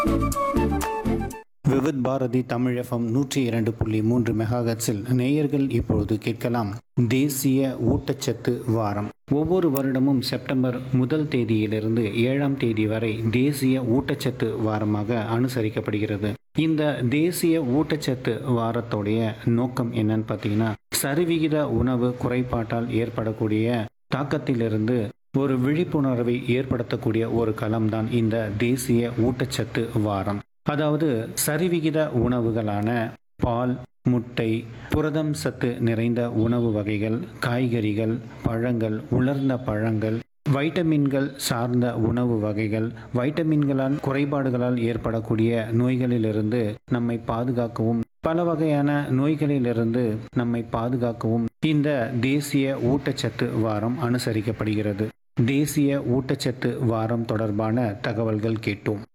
Vividh Bharathi Tamil FM நூற்றி இரண்டு புள்ளி மூன்று மெகாஹெட்ஸில் நேயர்கள் இப்பொழுது கேட்கலாம் தேசிய ஊட்டச்சத்து வாரம் ஒவ்வொரு வருடமும் செப்டம்பர் முதல் தேதியிலிருந்து ஏழாம் தேதி வரை தேசிய ஊட்டச்சத்து வாரமாக அனுசரிக்கப்படுகிறது இந்த தேசிய ஊட்டச்சத்து வாரத்துடைய நோக்கம் என்னன்னு பார்த்தீங்கன்னா சரிவிகித உணவு குறைபாட்டால் ஏற்படக்கூடிய தாக்கத்திலிருந்து ஒரு விழிப்புணர்வை ஏற்படுத்தக்கூடிய ஒரு களம்தான் இந்த தேசிய ஊட்டச்சத்து வாரம் அதாவது சரிவிகித உணவுகளான பால் முட்டை புரதம் சத்து நிறைந்த உணவு வகைகள் காய்கறிகள் பழங்கள் உலர்ந்த பழங்கள் வைட்டமின்கள் சார்ந்த உணவு வகைகள் வைட்டமின்களால் குறைபாடுகளால் ஏற்படக்கூடிய நோய்களிலிருந்து நம்மை பாதுகாக்கவும் பல வகையான நோய்களிலிருந்து நம்மை பாதுகாக்கவும் இந்த தேசிய ஊட்டச்சத்து வாரம் அனுசரிக்கப்படுகிறது தேசிய ஊட்டச்சத்து வாரம் தொடர்பான தகவல்கள் கேட்டோம்